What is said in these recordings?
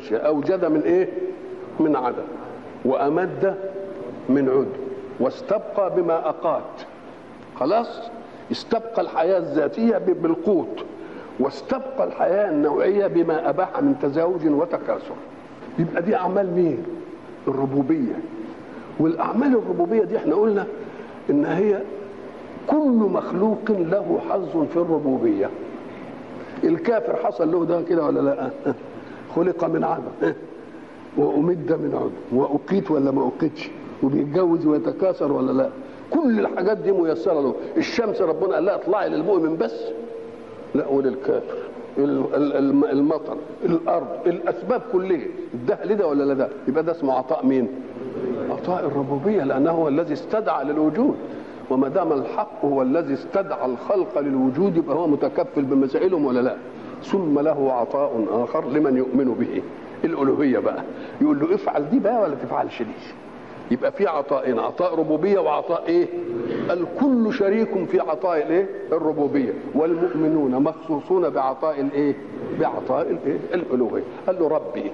الاشياء اوجد من ايه من عدم وامد من عدم واستبقى بما اقات خلاص استبقى الحياه الذاتيه بالقوت واستبقى الحياه النوعيه بما اباح من تزاوج وتكاثر يبقى دي اعمال مين الربوبيه والاعمال الربوبيه دي احنا قلنا ان هي كل مخلوق له حظ في الربوبيه الكافر حصل له ده كده ولا لا خلق من عدم وامد من عدم واقيت ولا ما اقيتش وبيتجوز ويتكاثر ولا لا كل الحاجات دي ميسره له الشمس ربنا قال لها اطلعي للمؤمن بس لا وللكافر المطر الارض الاسباب كلها ده لده ولا لا ده يبقى ده اسمه عطاء مين عطاء الربوبيه لانه هو الذي استدعى للوجود وما دام الحق هو الذي استدعى الخلق للوجود يبقى هو متكفل بمسائلهم ولا لا ثم له عطاء اخر لمن يؤمن به الالوهيه بقى يقول له افعل دي بقى ولا تفعلش دي يبقى في عطاءين عطاء ربوبيه وعطاء ايه الكل شريك في عطاء الايه الربوبيه والمؤمنون مخصوصون بعطاء الايه بعطاء الايه الالوهيه قال له ربي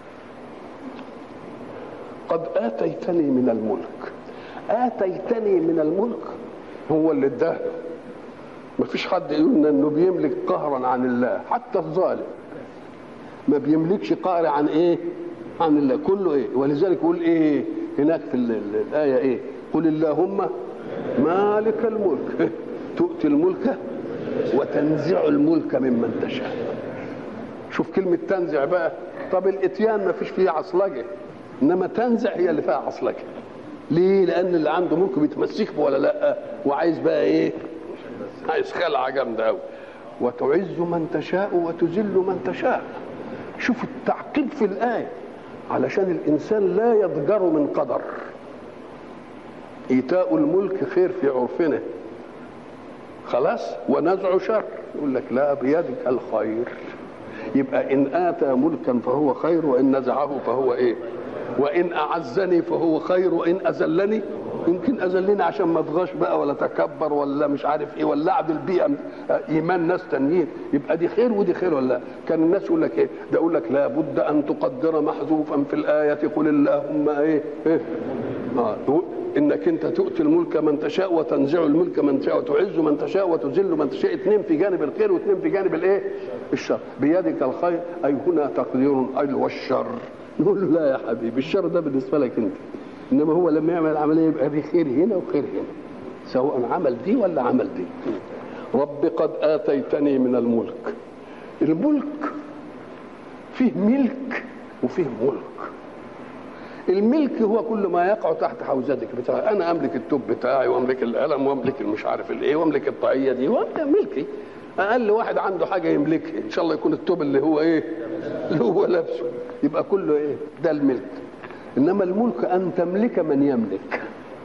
قد اتيتني من الملك اتيتني من الملك هو اللي اداه ما فيش حد يقول انه بيملك قهرا عن الله حتى الظالم ما بيملكش قهر عن ايه عن الله كله ايه ولذلك يقول ايه هناك في الايه ايه قل اللهم مالك الملك تؤتي الملك وتنزع الملك ممن تشاء شوف كلمه تنزع بقى طب الاتيان ما فيش فيه عصلجه انما تنزع هي اللي فيها عصلجه ليه لان اللي عنده ملك بيتمسك به ولا لا وعايز بقى ايه عايز خلعه جامده قوي وتعز من تشاء وتذل من تشاء شوف التعقيد في الايه علشان الانسان لا يضجر من قدر ايتاء الملك خير في عرفنا خلاص ونزع شر يقول لك لا بيدك الخير يبقى ان اتى ملكا فهو خير وان نزعه فهو ايه وان اعزني فهو خير وان اذلني يمكن اذلني عشان ما اتغاش بقى ولا تكبر ولا مش عارف ايه ولا اعدل بيئه ايمان ناس تانيين يبقى دي خير ودي خير ولا لا كان الناس يقول لك ايه ده يقول لك لابد ان تقدر محذوفا في الايه قل اللهم ايه, إيه؟ آه. انك انت تؤتي الملك من تشاء وتنزع الملك من تشاء وتعز من تشاء وتذل من تشاء اثنين في جانب الخير واثنين في جانب الايه الشر بيدك الخير اي هنا تقدير اي والشر نقول له لا يا حبيبي الشر ده بالنسبه لك انت انما هو لما يعمل العمليه يبقى في خير هنا وخير هنا سواء عمل دي ولا عمل دي رب قد اتيتني من الملك الملك فيه ملك وفيه ملك الملك هو كل ما يقع تحت حوزتك بتاعي انا املك التوب بتاعي واملك القلم واملك المش عارف الايه واملك الطاقيه دي واملك ملكي اقل واحد عنده حاجه يملكها ان شاء الله يكون التوب اللي هو ايه اللي هو لابسه يبقى كله ايه ده الملك انما الملك ان تملك من يملك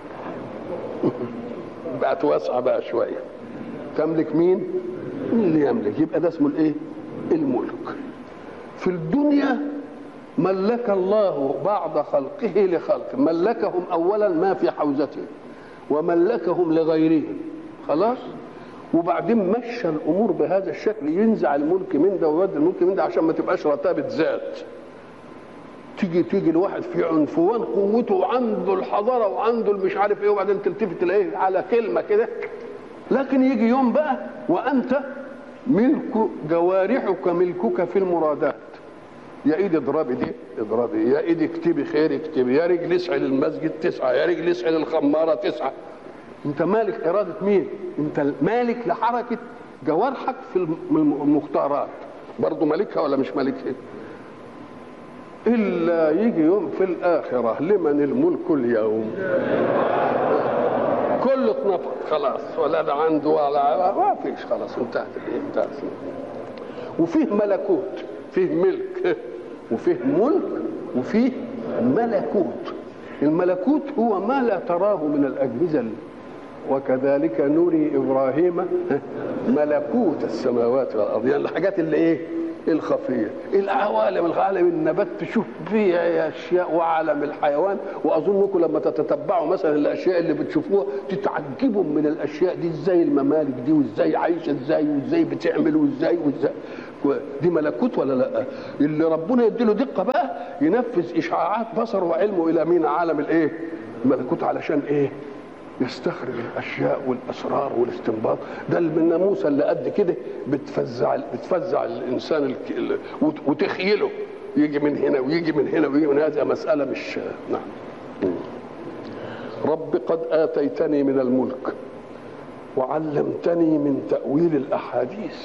بقت واسعه بقى شويه تملك مين اللي يملك يبقى ده اسمه الايه الملك في الدنيا ملك الله بعض خلقه لخلق ملكهم اولا ما في حوزتهم وملكهم لغيرهم خلاص وبعدين مشى الامور بهذا الشكل ينزع الملك من ده ويودي الملك من ده عشان ما تبقاش رتابه ذات تيجي تيجي الواحد في عنفوان قوته وعنده الحضاره وعنده المش عارف ايه وبعدين تلتفت تلاقيه على كلمه كده لكن يجي يوم بقى وانت ملك جوارحك ملكك في المرادات يا ايدي اضربي دي اضربي يا ايدي اكتبي خير اكتبي يا رجل اسعي للمسجد تسعى يا رجل اسعي للخماره تسعى انت مالك اراده مين انت مالك لحركه جوارحك في المختارات برضه مالكها ولا مش مالكها الا يجي يوم في الاخره لمن الملك اليوم كله اتنفض خلاص ولا ده عنده ولا ما فيش خلاص انتهت انتهت وفيه ملكوت فيه ملك وفيه ملك وفيه ملكوت الملكوت هو ما لا تراه من الأجهزة وكذلك نري إبراهيم ملكوت السماوات والأرض يعني الحاجات اللي إيه الخفية العوالم العالم النبات تشوف فيها أشياء وعالم الحيوان وأظنكم لما تتتبعوا مثلا الأشياء اللي بتشوفوها تتعجبوا من الأشياء دي إزاي الممالك دي وإزاي عايشة إزاي وإزاي بتعمل وإزاي وإزاي دي ملكوت ولا لا اللي ربنا يديله دقه بقى ينفذ اشعاعات بصره وعلمه الى مين عالم الايه الملكوت علشان ايه يستخرج الاشياء والاسرار والاستنباط ده الناموسه اللي قد كده بتفزع بتفزع الانسان الك... ال- وت- وتخيله يجي من هنا ويجي من هنا ويجي من هذا مساله مش نعم رب قد اتيتني من الملك وعلمتني من تاويل الاحاديث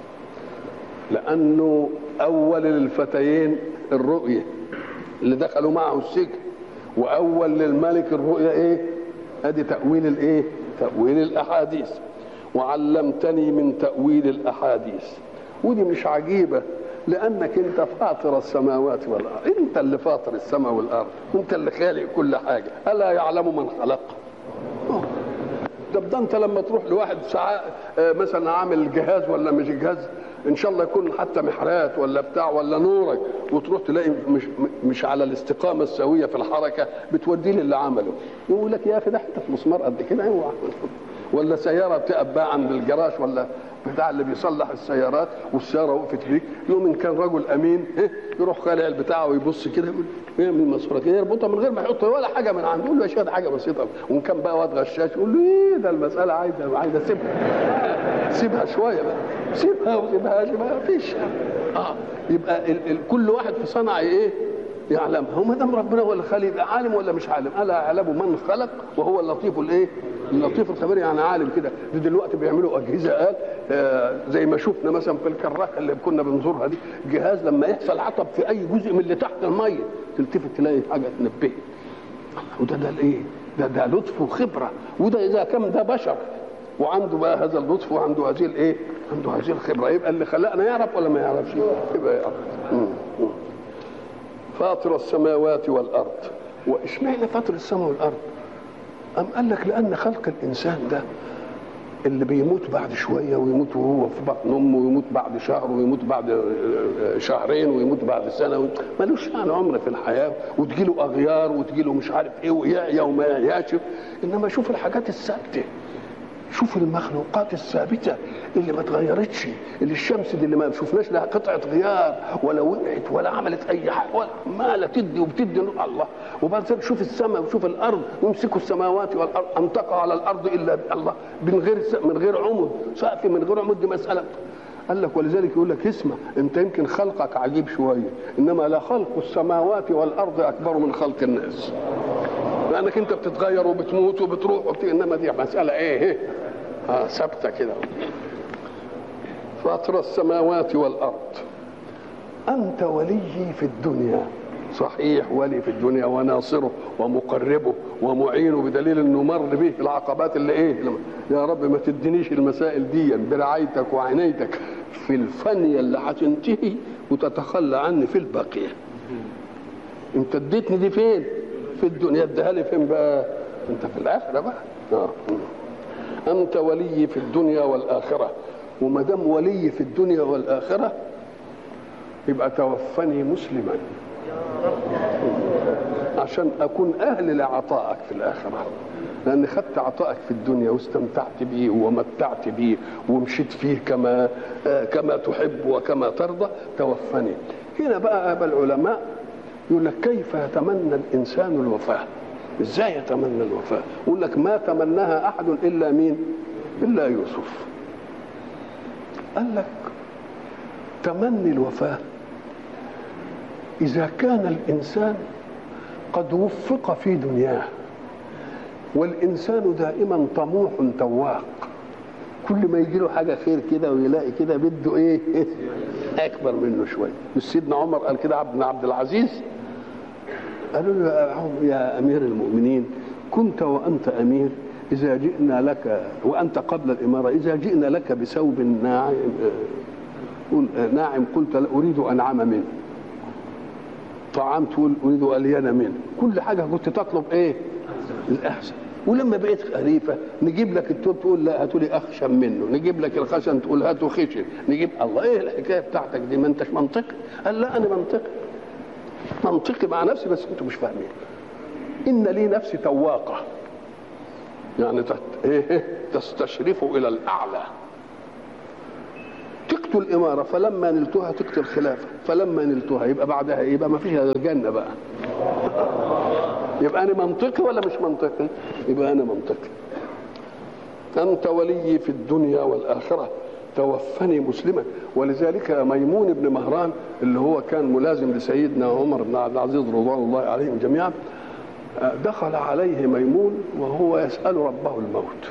لانه اول للفتيين الرؤيه اللي دخلوا معه السجن واول للملك الرؤيا ايه ادي تاويل الايه تاويل الاحاديث وعلمتني من تاويل الاحاديث ودي مش عجيبه لانك انت فاطر السماوات والارض انت اللي فاطر السماء والارض انت اللي خالق كل حاجه الا يعلم من خلق ده ده انت لما تروح لواحد ساعة آه، مثلا عامل جهاز ولا مش جهاز ان شاء الله يكون حتى محرات ولا بتاع ولا نورك وتروح تلاقي مش مش على الاستقامه السويه في الحركه بتوديه للي عمله يقول لك يا اخي ده حته مسمار قد كده اوعى ولا سياره بتقف بقى عند الجراج ولا بتاع اللي بيصلح السيارات والسياره وقفت بيك يوم ان كان رجل امين إيه، يروح خالع البتاع ويبص كده يقول يعمل الماسوره كده يربطها من غير ما يحط ولا حاجه من عنده يقول له يا شيخ ده حاجه بسيطه وان كان بقى واد غشاش يقول له ايه ده المساله عايزه عايزه سيبها سيبها شويه بقى سيبها وسيبها ما فيش اه يبقى ال ال كل واحد في صنعه ايه يعلمها هو ما دام ربنا هو اللي خالق يبقى عالم ولا مش عالم الا يعلم من خلق وهو اللطيف الايه اللطيف الخبير يعني عالم كده دي دلوقتي بيعملوا اجهزه قال آه زي ما شفنا مثلا في الكراكه اللي كنا بنزورها دي جهاز لما يحصل عطب في اي جزء من اللي تحت الميه تلتفت تلاقي حاجه تنبهك وده ده الايه ده ده لطف وخبره وده اذا كان ده بشر وعنده بقى هذا اللطف وعنده هذه الايه عنده هذه الخبره يبقى اللي خلقنا يعرف ولا ما يعرفش يبقى يعرف مم. مم. فاطر السماوات والارض واشمعنى فاطر السماء والارض أم قال لك لأن خلق الإنسان ده اللي بيموت بعد شوية ويموت وهو في بطن أمه ويموت بعد شهر ويموت بعد شهرين ويموت بعد سنة ملوش يعني عمر في الحياة وتجيله أغيار وتجيله مش عارف إيه ويعيا وما يعياش إنما شوف الحاجات الثابتة شوف المخلوقات الثابته اللي ما اتغيرتش اللي الشمس دي اللي ما شفناش لها قطعه غيار ولا وقعت ولا عملت اي حاجه ولا ما لا تدي وبتدي نور الله وبعد ذلك شوف السماء وشوف الارض ويمسكوا السماوات والارض ان تقع على الارض الا الله من غير من غير عمد سقف من غير عمد دي مساله قال لك ولذلك يقول لك اسمع انت يمكن خلقك عجيب شويه انما لا خلق السماوات والارض اكبر من خلق الناس لانك انت بتتغير وبتموت وبتروح وبت... انما دي مساله ايه, إيه؟ آه ثابته كده فاطر السماوات والارض انت ولي في الدنيا صحيح ولي في الدنيا وناصره ومقربه ومعينه بدليل انه مر به العقبات اللي ايه يا رب ما تدينيش المسائل دي برعايتك وعنايتك في الفانيه اللي هتنتهي وتتخلى عني في الباقيه انت اديتني دي فين في الدنيا اديها لي فين بقى انت في الاخره بقى آه. انت ولي في الدنيا والاخره وما دام ولي في الدنيا والاخره يبقى توفني مسلما عشان اكون اهل لعطائك في الاخره لان خدت عطائك في الدنيا واستمتعت به ومتعت به ومشيت فيه كما كما تحب وكما ترضى توفني هنا بقى ابا العلماء يقول لك كيف يتمنى الانسان الوفاه ازاي يتمنى الوفاه يقول لك ما تمناها احد الا مين الا يوسف قال لك تمني الوفاه اذا كان الانسان قد وفق في دنياه والانسان دائما طموح تواق كل ما يجي له حاجه خير كده ويلاقي كده بده ايه اكبر منه شويه مش سيدنا عمر قال كده عبد عبد العزيز قالوا له يا امير المؤمنين كنت وانت امير اذا جئنا لك وانت قبل الاماره اذا جئنا لك بثوب ناعم ناعم قلت لا اريد انعم منه طعام تقول اريد الين منه كل حاجه كنت تطلب ايه الاحسن ولما بقيت خليفه نجيب لك التوب تقول لا هاتوا لي اخشن منه نجيب لك الخشن تقول هاتوا خشن نجيب الله ايه الحكايه بتاعتك دي ما انتش منطقي قال لا انا منطقي منطقي مع نفسي بس انتوا مش فاهمين ان لي نفسي تواقه يعني تت... ايه تستشرف الى الاعلى تقدر نلت الاماره فلما نلتها تقتل الخلافه فلما نلتها يبقى بعدها إيه؟ يبقى ما فيش غير الجنه بقى يبقى انا منطقي ولا مش منطقي يبقى انا منطقي انت ولي في الدنيا والاخره توفني مسلما ولذلك ميمون بن مهران اللي هو كان ملازم لسيدنا عمر بن عبد العزيز رضوان الله عليهم جميعا دخل عليه ميمون وهو يسأل ربه الموت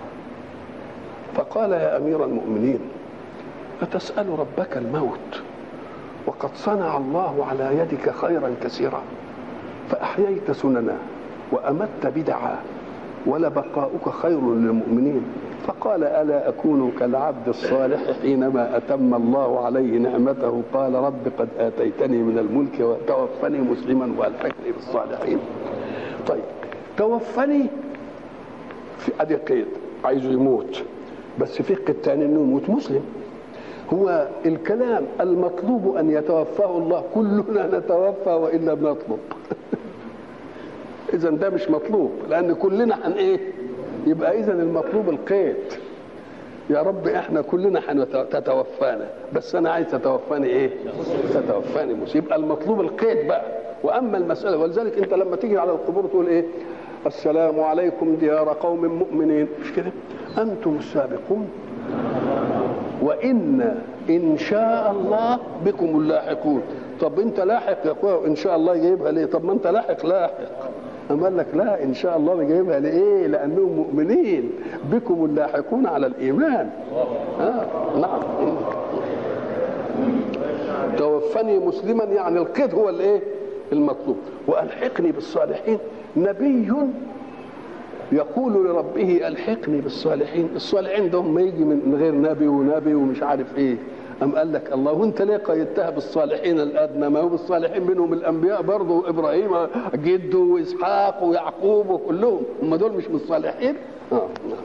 فقال يا أمير المؤمنين أتسأل ربك الموت وقد صنع الله على يدك خيرا كثيرا فأحييت سننا وأمت بدعا ولبقاؤك خير للمؤمنين فقال ألا أكون كالعبد الصالح حينما أتم الله عليه نعمته قال رب قد آتيتني من الملك وتوفني مسلما وألحقني بالصالحين طيب توفني في ادي قيد عايزه يموت بس في قيد تاني انه يموت مسلم هو الكلام المطلوب ان يتوفاه الله كلنا نتوفى والا بنطلب اذا ده مش مطلوب لان كلنا هن ايه يبقى اذا المطلوب القيد يا رب احنا كلنا تتوفانا بس انا عايز تتوفاني ايه تتوفاني مسلم يبقى المطلوب القيد بقى واما المساله ولذلك انت لما تيجي على القبور تقول ايه السلام عليكم ديار قوم مؤمنين مش كده انتم السابقون وان ان شاء الله بكم اللاحقون طب انت لاحق يا اخويا ان شاء الله جايبها ليه طب ما انت لاحق لاحق أما قال لك لا إن شاء الله جايبها لإيه؟ لأنهم مؤمنين بكم اللاحقون على الإيمان. آه نعم. توفني مسلما يعني القيد هو الإيه؟ المطلوب وألحقني بالصالحين نبي يقول لربه ألحقني بالصالحين الصالحين ده ما يجي من غير نبي ونبي ومش عارف إيه أم قال لك الله وانت ليه قيدتها بالصالحين الادنى ما هو بالصالحين منهم الانبياء برضه ابراهيم جده واسحاق ويعقوب وكلهم هم دول مش من الصالحين آه.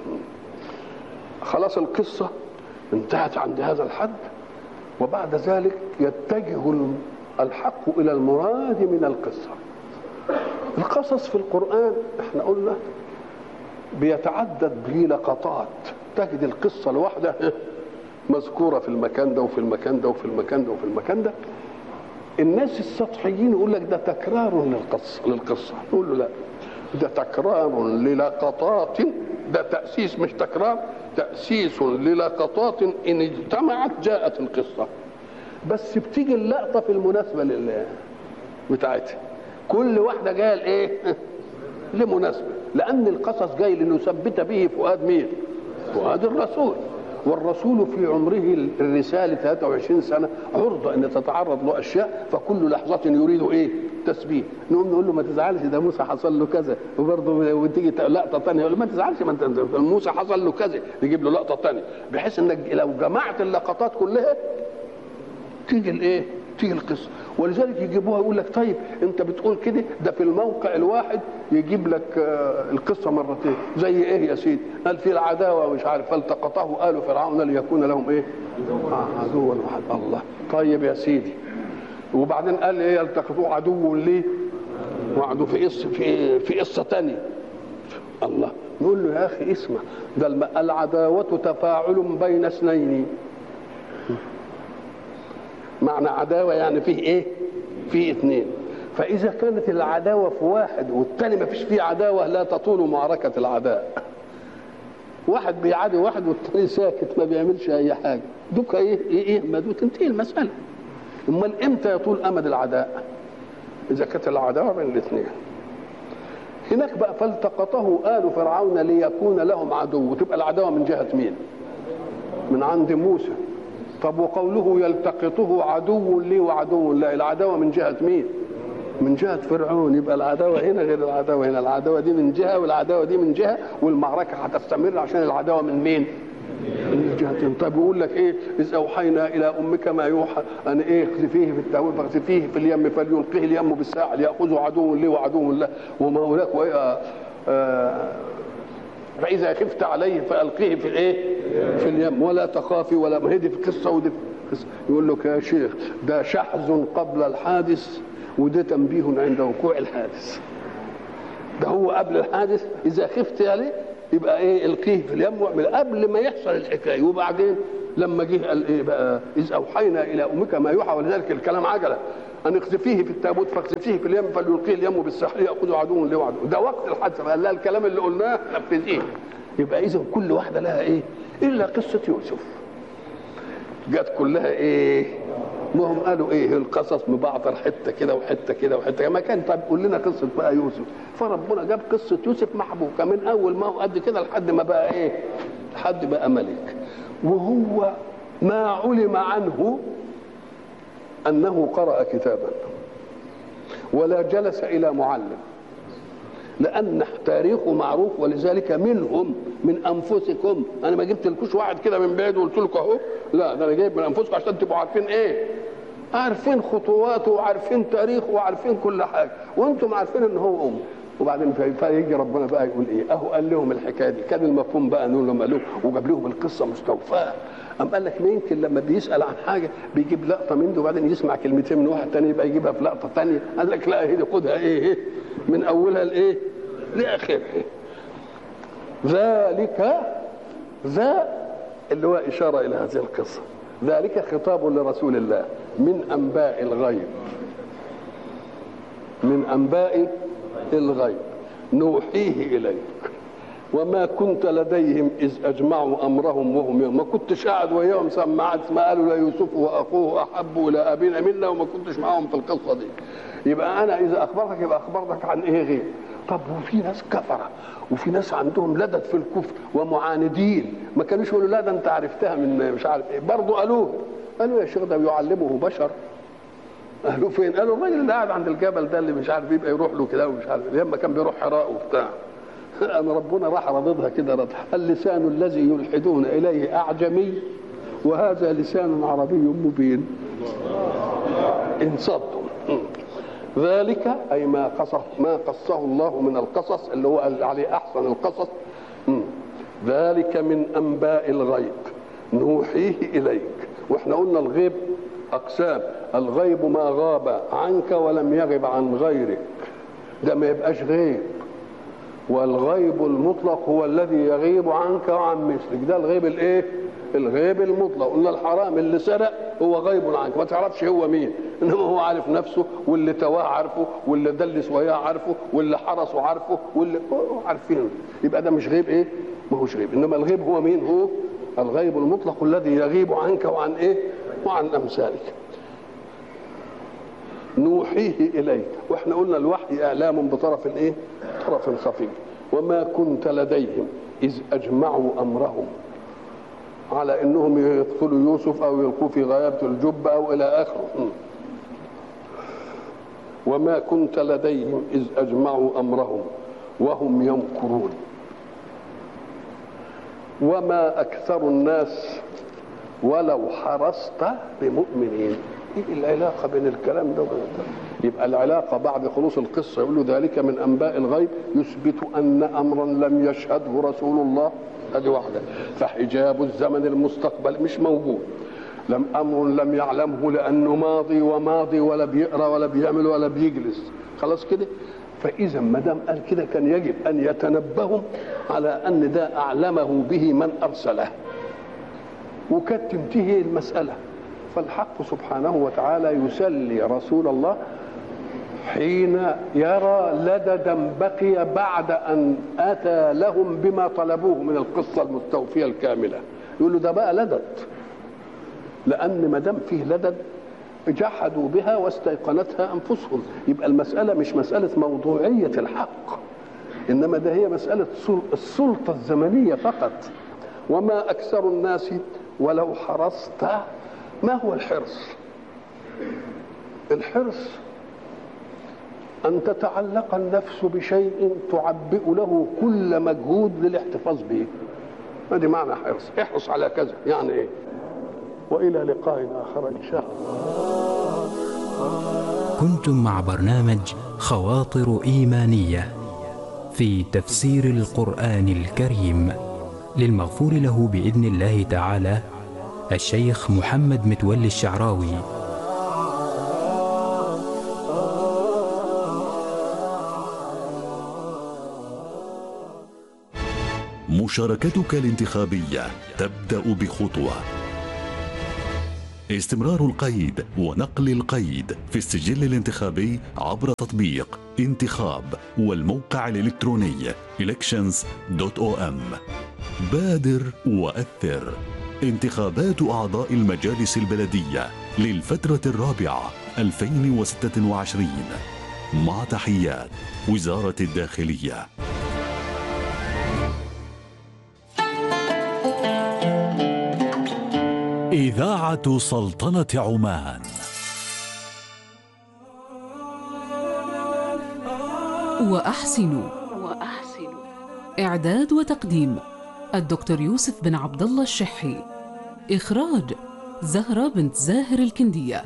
خلاص القصه انتهت عند هذا الحد وبعد ذلك يتجه الحق الى المراد من القصه القصص في القران احنا قلنا بيتعدد به لقطات تجد القصه الواحده مذكوره في المكان ده وفي المكان ده وفي المكان ده وفي المكان ده الناس السطحيين يقول لك ده تكرار للقصه للقصه نقول له لا ده تكرار للقطات ده تاسيس مش تكرار تاسيس للقطات ان اجتمعت جاءت القصه بس بتيجي اللقطه في المناسبه لله بتاعتها كل واحده جايه لايه لمناسبه لان القصص جاي لنثبت به فؤاد مين فؤاد الرسول والرسول في عمره الرسالة 23 سنة عرضة أن تتعرض له أشياء فكل لحظة يريد إيه؟ تثبيت نقوم نقول له ما تزعلش ده موسى حصل له كذا وبرضه وتيجي لقطة ثانية يقول له ما تزعلش ما انت موسى حصل له كذا يجيب له لقطة ثانية بحيث انك لو جمعت اللقطات كلها تيجي الايه؟ تيجي القصه ولذلك يجيبوها يقول لك طيب انت بتقول كده ده في الموقع الواحد يجيب لك القصه مرتين زي ايه يا سيدي؟ قال في العداوه مش عارف فالتقطه ال فرعون ليكون لهم ايه؟ عدوا واحد الله طيب يا سيدي وبعدين قال ايه يلتقطوه عدو ليه؟ وعدو في قصه في في قصه ثانيه الله نقول له يا اخي اسمع ده العداوه تفاعل بين اثنين معنى عداوه يعني فيه ايه؟ فيه اثنين فاذا كانت العداوه في واحد والثاني ما فيش فيه عداوه لا تطول معركه العداء واحد بيعادي واحد والثاني ساكت ما بيعملش اي حاجه دوك ايه ايه, إيه ما دوك تنتهي المساله امال امتى يطول امد العداء اذا كانت العداوه بين الاثنين هناك بقى فالتقطه آل فرعون ليكون لهم عدو وتبقى العداوه من جهه مين من عند موسى طب وقوله يلتقطه عدو لي وعدو لا العداوه من جهه مين من جهه فرعون يبقى العداوه هنا غير العداوه هنا العداوه دي من جهه والعداوه دي من جهه والمعركه هتستمر عشان العداوه من مين من جهتين طيب يقول لك ايه اذ اوحينا الى امك ما يوحى ان ايه اقذفيه في التاويل فاقذفيه في اليم فليلقيه اليم بالساحل ياخذه عدو لي وعدو له وما هناك وإيه آه فاذا خفت عليه فالقيه في الايه في اليم ولا تخافي ولا ما هي دي في قصه ودي في قصه يقول لك يا شيخ ده شحذ قبل الحادث وده تنبيه عند وقوع الحادث ده هو قبل الحادث اذا خفت عليه يبقى ايه القيه في اليم واعمل قبل ما يحصل الحكايه وبعدين لما جه قال ايه بقى اذ اوحينا الى امك ما يوحى ولذلك الكلام عجله ان اقذفيه في التابوت فاقذفيه في اليم فليلقيه اليم بالسحر ياخذ عدو لي وعدو ده وقت الحادثه قال لها الكلام اللي قلناه نفذيه يبقى اذا كل واحده لها ايه الا قصه يوسف جت كلها ايه ما هم قالوا ايه القصص مبعثر حته كده وحته كده وحته كده ما كان طب قول لنا قصه بقى يوسف فربنا جاب قصه يوسف محبوكه من اول ما هو قد كده لحد ما بقى ايه لحد بقى ملك وهو ما علم عنه انه قرأ كتابا ولا جلس الى معلم لان تاريخه معروف ولذلك منهم من انفسكم انا ما جبت لكوش واحد كده من بعيد وقلت لكم اهو لا ده انا جايب من انفسكم عشان تبقوا عارفين ايه عارفين خطواته وعارفين تاريخه وعارفين كل حاجه وانتم عارفين ان هو ام وبعدين فيجي ربنا بقى يقول ايه اهو قال لهم الحكايه دي كان المفهوم بقى انه لما قالوه وجاب لهم القصه مستوفاه أم قال لك ما يمكن لما بيسأل عن حاجة بيجيب لقطة من دي وبعدين يسمع كلمتين من واحد تاني يبقى يجيبها في لقطة تانية قال لك لا هي دي خدها إيه, إيه من أولها لإيه لآخرها ذلك ذا اللي هو إشارة إلى هذه القصة ذلك خطاب لرسول الله من أنباء الغيب من أنباء الغيب نوحيه إليك وما كنت لديهم إذ أجمعوا أمرهم وهم يوم ما كنتش قاعد وياهم سمعت ما قالوا لا يوسف وأخوه أحب إلى أبينا منا وما كنتش معاهم في القصة دي يبقى أنا إذا أخبرتك يبقى أخبرتك عن إيه غير طب وفي ناس كفرة وفي ناس عندهم لدد في الكفر ومعاندين ما كانوش يقولوا لا ده انت عرفتها من مش عارف ايه برضه قالوه قالوا يا شيخ ده بيعلمه بشر قالوا فين؟ قالوا الراجل اللي قاعد عند الجبل ده اللي مش عارف يبقى يروح له كده ومش عارف لما كان بيروح حراء وبتاع أن ربنا راح رضضها كده رضح اللسان الذي يلحدون إليه أعجمي وهذا لسان عربي مبين انصدوا ذلك أي ما قصه ما قصه الله من القصص اللي هو قال عليه أحسن القصص ذلك من أنباء الغيب نوحيه إليك واحنا قلنا الغيب أقسام الغيب ما غاب عنك ولم يغب عن غيرك ده ما يبقاش غيب والغيب المطلق هو الذي يغيب عنك وعن مثلك ده الغيب الايه الغيب المطلق قلنا الحرام اللي سرق هو غيب عنك ما تعرفش هو مين انما هو عارف نفسه واللي تواه عارفه واللي دلس وياه عارفه واللي حرسه عارفه واللي عارفينه يبقى ده مش غيب ايه ما هوش غيب انما الغيب هو مين هو الغيب المطلق الذي يغيب عنك وعن ايه وعن امثالك نوحيه اليك واحنا قلنا الوحي اعلام بطرف الايه طرف خفي وما كنت لديهم اذ اجمعوا امرهم على انهم يقتلوا يوسف او يلقوه في غيابه الجب او الى اخره وما كنت لديهم اذ اجمعوا امرهم وهم يمكرون وما اكثر الناس ولو حرصت بمؤمنين ايه العلاقه بين الكلام ده وبين ده يبقى العلاقه بعد خلوص القصه يقول له ذلك من انباء الغيب يثبت ان امرا لم يشهده رسول الله ادي واحده فحجاب الزمن المستقبل مش موجود لم امر لم يعلمه لانه ماضي وماضي ولا بيقرا ولا بيعمل ولا بيجلس خلاص كده فاذا ما دام قال كده كان يجب ان يتنبهوا على ان ده اعلمه به من ارسله وكانت تنتهي المساله فالحق سبحانه وتعالى يسلي رسول الله حين يرى لددا بقي بعد ان اتى لهم بما طلبوه من القصه المستوفيه الكامله يقول له ده بقى لدد لان ما دام فيه لدد جحدوا بها واستيقنتها انفسهم يبقى المساله مش مساله موضوعيه الحق انما ده هي مساله السلطه الزمنيه فقط وما اكثر الناس ولو حرصت ما هو الحرص الحرص أن تتعلق النفس بشيء تعبئ له كل مجهود للاحتفاظ به هذه معنى حرص احرص على كذا يعني ايه والى لقاء اخر ان شاء الله كنتم مع برنامج خواطر ايمانيه في تفسير القران الكريم للمغفور له باذن الله تعالى الشيخ محمد متولي الشعراوي مشاركتك الانتخابية تبدأ بخطوة استمرار القيد ونقل القيد في السجل الانتخابي عبر تطبيق انتخاب والموقع الإلكتروني elections.om بادر وأثر انتخابات أعضاء المجالس البلدية للفترة الرابعة 2026 مع تحيات وزارة الداخلية إذاعة سلطنة عمان وأحسنوا وأحسنوا إعداد وتقديم الدكتور يوسف بن عبد الله الشحي إخراج زهرة بنت زاهر الكندية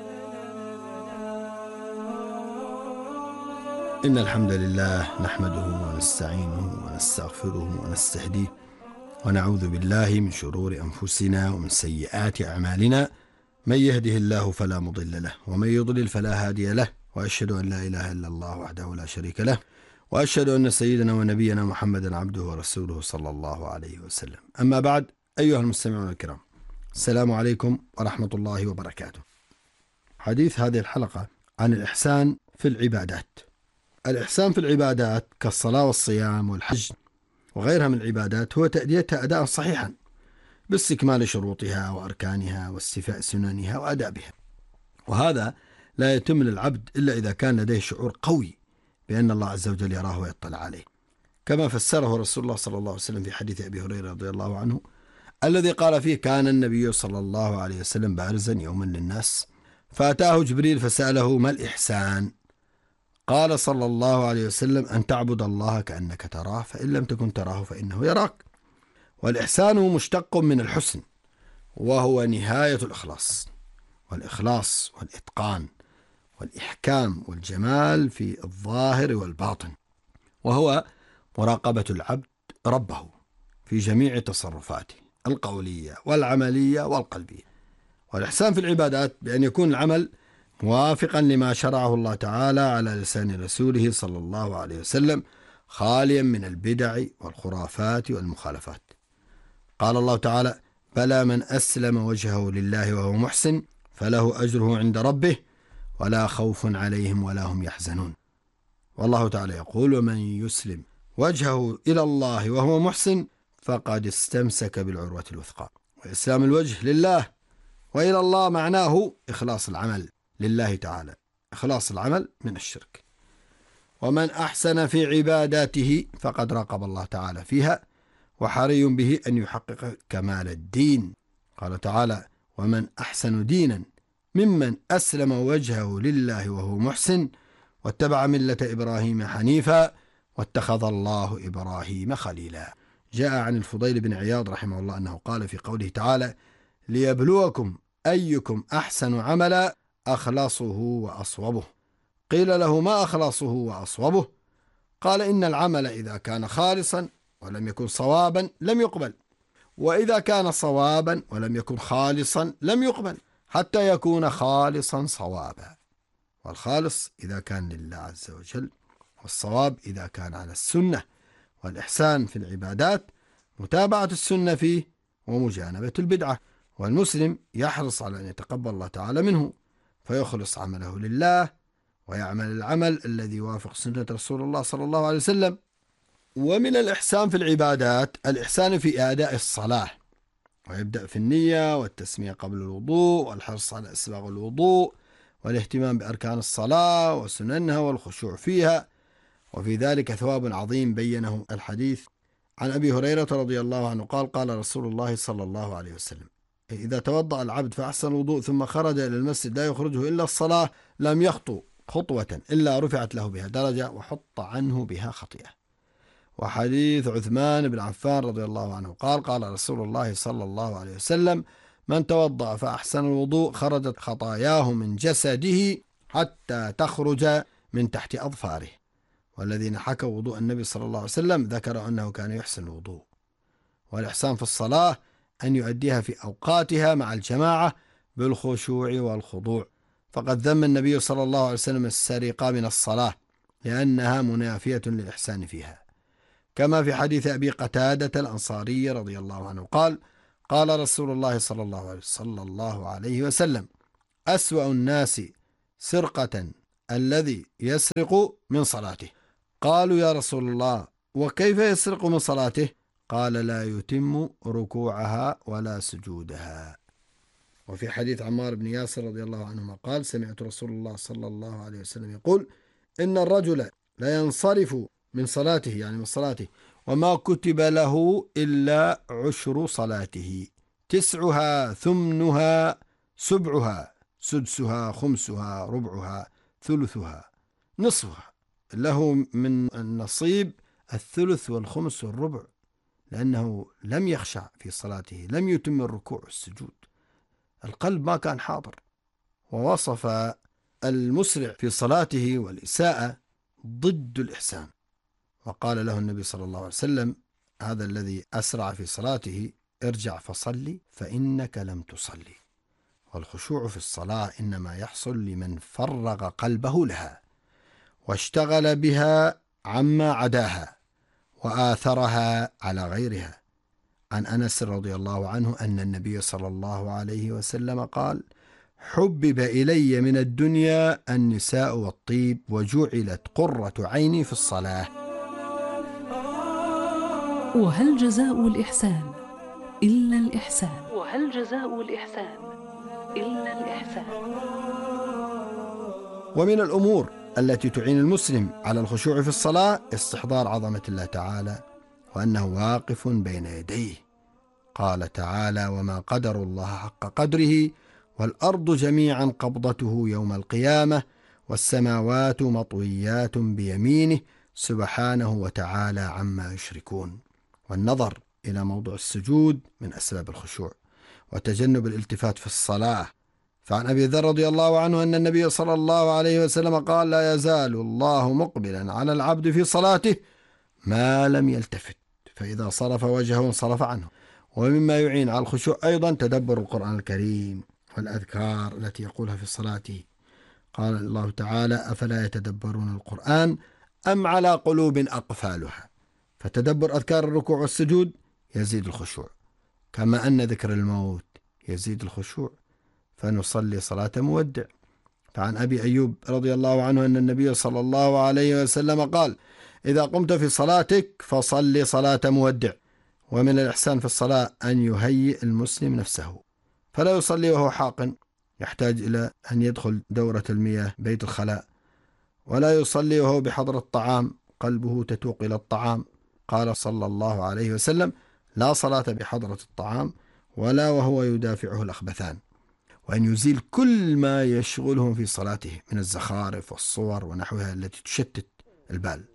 إن الحمد لله نحمده ونستعينه ونستغفره ونستهديه ونعوذ بالله من شرور أنفسنا ومن سيئات أعمالنا من يهده الله فلا مضل له ومن يضلل فلا هادي له وأشهد أن لا إله إلا الله وحده لا شريك له وأشهد أن سيدنا ونبينا محمدا عبده ورسوله صلى الله عليه وسلم أما بعد أيها المستمعون الكرام السلام عليكم ورحمة الله وبركاته حديث هذه الحلقة عن الإحسان في العبادات الإحسان في العبادات كالصلاة والصيام والحج وغيرها من العبادات هو تأديتها أداء صحيحا باستكمال شروطها وأركانها واستيفاء سننها وآدابها وهذا لا يتم للعبد إلا إذا كان لديه شعور قوي بأن الله عز وجل يراه ويطلع عليه كما فسره رسول الله صلى الله عليه وسلم في حديث أبي هريرة رضي الله عنه الذي قال فيه كان النبي صلى الله عليه وسلم بارزا يوما للناس فأتاه جبريل فسأله ما الإحسان قال صلى الله عليه وسلم أن تعبد الله كأنك تراه فإن لم تكن تراه فإنه يراك والإحسان مشتق من الحسن وهو نهاية الإخلاص والإخلاص والإتقان والإحكام والجمال في الظاهر والباطن وهو مراقبة العبد ربه في جميع تصرفاته القولية والعملية والقلبية والإحسان في العبادات بأن يكون العمل موافقا لما شرعه الله تعالى على لسان رسوله صلى الله عليه وسلم خاليا من البدع والخرافات والمخالفات قال الله تعالى بلى من أسلم وجهه لله وهو محسن فله أجره عند ربه ولا خوف عليهم ولا هم يحزنون والله تعالى يقول ومن يسلم وجهه إلى الله وهو محسن فقد استمسك بالعروة الوثقى وإسلام الوجه لله وإلى الله معناه إخلاص العمل لله تعالى إخلاص العمل من الشرك ومن أحسن في عباداته فقد راقب الله تعالى فيها وحري به أن يحقق كمال الدين قال تعالى ومن أحسن دينا ممن أسلم وجهه لله وهو محسن واتبع ملة إبراهيم حنيفا واتخذ الله إبراهيم خليلا جاء عن الفضيل بن عياض رحمه الله أنه قال في قوله تعالى ليبلوكم أيكم أحسن عملا أخلصه وأصوبه قيل له ما أخلصه وأصوبه قال إن العمل إذا كان خالصا ولم يكن صوابا لم يقبل وإذا كان صوابا ولم يكن خالصا لم يقبل حتى يكون خالصا صوابا والخالص إذا كان لله عز وجل والصواب إذا كان على السنة والإحسان في العبادات متابعة السنة فيه ومجانبة البدعة والمسلم يحرص على أن يتقبل الله تعالى منه فيخلص عمله لله ويعمل العمل الذي يوافق سنة رسول الله صلى الله عليه وسلم ومن الإحسان في العبادات الإحسان في أداء الصلاة ويبدأ في النية والتسمية قبل الوضوء والحرص على إسباغ الوضوء والاهتمام بأركان الصلاة وسننها والخشوع فيها وفي ذلك ثواب عظيم بينه الحديث عن أبي هريرة رضي الله عنه قال قال رسول الله صلى الله عليه وسلم إذا توضأ العبد فأحسن الوضوء ثم خرج إلى المسجد لا يخرجه إلا الصلاة لم يخطو خطوة إلا رفعت له بها درجة وحط عنه بها خطيئة وحديث عثمان بن عفان رضي الله عنه قال قال رسول الله صلى الله عليه وسلم من توضأ فأحسن الوضوء خرجت خطاياه من جسده حتى تخرج من تحت أظفاره والذين حكوا وضوء النبي صلى الله عليه وسلم ذكروا أنه كان يحسن الوضوء والإحسان في الصلاة أن يؤديها في أوقاتها مع الجماعة بالخشوع والخضوع فقد ذم النبي صلى الله عليه وسلم السرقة من الصلاة لأنها منافية للإحسان فيها كما في حديث أبي قتادة الأنصاري رضي الله عنه قال قال رسول الله صلى الله عليه صلى الله عليه وسلم أسوأ الناس سرقة الذي يسرق من صلاته قالوا يا رسول الله وكيف يسرق من صلاته قال لا يتم ركوعها ولا سجودها وفي حديث عمار بن ياسر رضي الله عنهما قال سمعت رسول الله صلى الله عليه وسلم يقول إن الرجل لا ينصرف من صلاته يعني من صلاته وما كتب له إلا عشر صلاته تسعها ثمنها سبعها سدسها خمسها ربعها ثلثها نصفها له من النصيب الثلث والخمس والربع لأنه لم يخشع في صلاته لم يتم الركوع والسجود القلب ما كان حاضر ووصف المسرع في صلاته والإساءة ضد الإحسان وقال له النبي صلى الله عليه وسلم هذا الذي أسرع في صلاته ارجع فصلي فإنك لم تصلي والخشوع في الصلاة إنما يحصل لمن فرغ قلبه لها واشتغل بها عما عداها وآثرها على غيرها عن أنس رضي الله عنه أن النبي صلى الله عليه وسلم قال حبب إلي من الدنيا النساء والطيب وجعلت قرة عيني في الصلاة وهل جزاء الإحسان إلا الإحسان وهل جزاء الإحسان إلا الإحسان ومن الأمور التي تعين المسلم على الخشوع في الصلاة استحضار عظمة الله تعالى وأنه واقف بين يديه قال تعالى وما قدر الله حق قدره والأرض جميعا قبضته يوم القيامة والسماوات مطويات بيمينه سبحانه وتعالى عما يشركون والنظر إلى موضع السجود من أسباب الخشوع وتجنب الالتفات في الصلاة فعن أبي ذر رضي الله عنه أن النبي صلى الله عليه وسلم قال لا يزال الله مقبلا على العبد في صلاته ما لم يلتفت فإذا صرف وجهه انصرف عنه ومما يعين على الخشوع أيضا تدبر القرآن الكريم والأذكار التي يقولها في صلاته قال الله تعالى أفلا يتدبرون القرآن أم على قلوب أقفالها فتدبر أذكار الركوع والسجود يزيد الخشوع كما أن ذكر الموت يزيد الخشوع فنصلي صلاة مودع فعن أبي أيوب رضي الله عنه أن النبي صلى الله عليه وسلم قال إذا قمت في صلاتك فصلي صلاة مودع ومن الإحسان في الصلاة أن يهيئ المسلم نفسه فلا يصلي وهو حاق يحتاج إلى أن يدخل دورة المياه بيت الخلاء ولا يصلي وهو بحضر الطعام قلبه تتوق إلى الطعام قال صلى الله عليه وسلم لا صلاة بحضرة الطعام ولا وهو يدافعه الأخبثان وأن يزيل كل ما يشغلهم في صلاته من الزخارف والصور ونحوها التي تشتت البال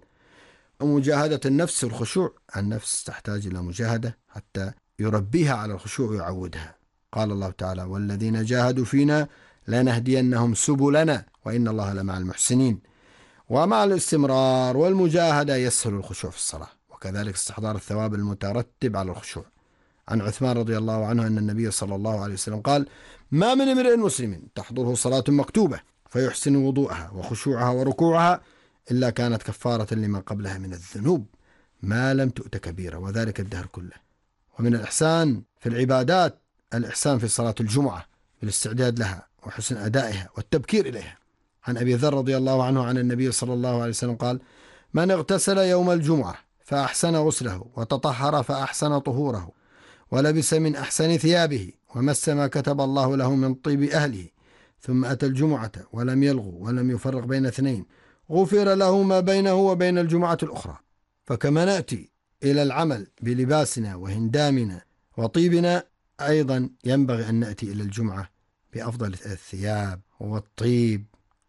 ومجاهدة النفس والخشوع النفس تحتاج إلى مجاهدة حتى يربيها على الخشوع ويعودها قال الله تعالى والذين جاهدوا فينا لنهدينهم سبلنا وإن الله لمع المحسنين ومع الاستمرار والمجاهدة يسهل الخشوع في الصلاة وكذلك استحضار الثواب المترتب على الخشوع عن عثمان رضي الله عنه أن النبي صلى الله عليه وسلم قال ما من امرئ مسلم تحضره صلاة مكتوبة فيحسن وضوءها وخشوعها وركوعها إلا كانت كفارة لما قبلها من الذنوب ما لم تؤت كبيرة وذلك الدهر كله ومن الإحسان في العبادات الإحسان في صلاة الجمعة بالاستعداد لها وحسن أدائها والتبكير إليها عن أبي ذر رضي الله عنه عن النبي صلى الله عليه وسلم قال من اغتسل يوم الجمعة فأحسن غسله وتطهر فأحسن طهوره ولبس من أحسن ثيابه ومس ما كتب الله له من طيب أهله ثم أتى الجمعة ولم يلغو ولم يفرق بين اثنين غفر له ما بينه وبين الجمعة الأخرى فكما نأتي إلى العمل بلباسنا وهندامنا وطيبنا أيضا ينبغي أن نأتي إلى الجمعة بأفضل الثياب والطيب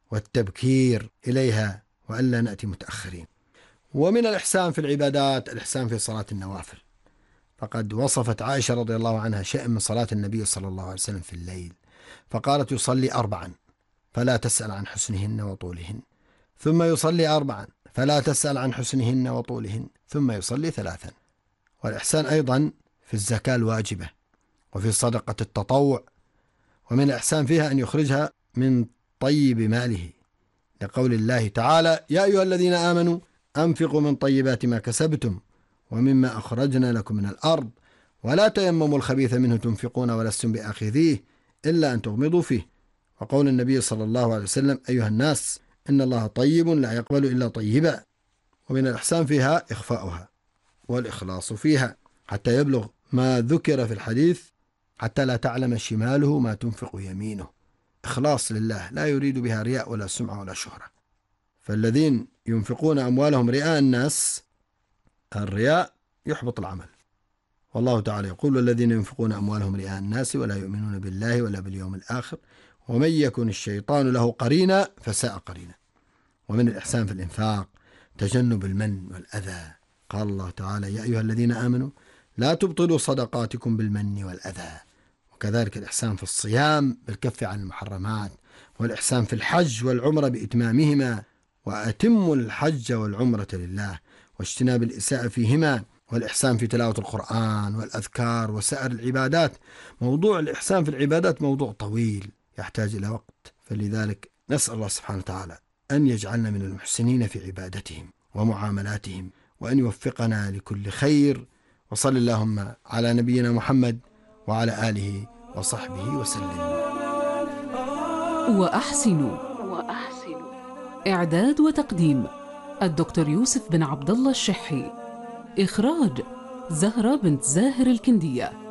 والتبكير إليها وألا نأتي متأخرين ومن الإحسان في العبادات الإحسان في صلاة النوافل فقد وصفت عائشة رضي الله عنها شيئا من صلاة النبي صلى الله عليه وسلم في الليل فقالت يصلي أربعا فلا تسأل عن حسنهن وطولهن ثم يصلي أربعا فلا تسأل عن حسنهن وطولهن ثم يصلي ثلاثا والإحسان أيضا في الزكاة الواجبة وفي صدقة التطوع ومن الإحسان فيها أن يخرجها من طيب ماله لقول الله تعالى يا أيها الذين آمنوا أنفقوا من طيبات ما كسبتم ومما أخرجنا لكم من الأرض ولا تيمموا الخبيث منه تنفقون ولستم بآخذيه إلا أن تغمضوا فيه وقول النبي صلى الله عليه وسلم أيها الناس إن الله طيب لا يقبل إلا طيبا ومن الإحسان فيها إخفاؤها والإخلاص فيها حتى يبلغ ما ذكر في الحديث حتى لا تعلم شماله ما تنفق يمينه إخلاص لله لا يريد بها رياء ولا سمعة ولا شهرة فالذين ينفقون أموالهم رئاء الناس الرياء يحبط العمل والله تعالى يقول والذين ينفقون أموالهم رئاء الناس ولا يؤمنون بالله ولا باليوم الآخر ومن يكن الشيطان له قرينا فساء قرينا ومن الإحسان في الإنفاق تجنب المن والأذى قال الله تعالى يا أيها الذين آمنوا لا تبطلوا صدقاتكم بالمن والأذى وكذلك الإحسان في الصيام بالكف عن المحرمات والإحسان في الحج والعمرة بإتمامهما وأتموا الحج والعمرة لله واجتناب الإساءة فيهما والإحسان في تلاوة القرآن والأذكار وسائر العبادات موضوع الإحسان في العبادات موضوع طويل يحتاج إلى وقت فلذلك نسأل الله سبحانه وتعالى أن يجعلنا من المحسنين في عبادتهم ومعاملاتهم وأن يوفقنا لكل خير وصل اللهم على نبينا محمد وعلى آله وصحبه وسلم وأحسنوا وأحسنوا إعداد وتقديم الدكتور يوسف بن عبد الله الشحي إخراج زهرة بنت زاهر الكندية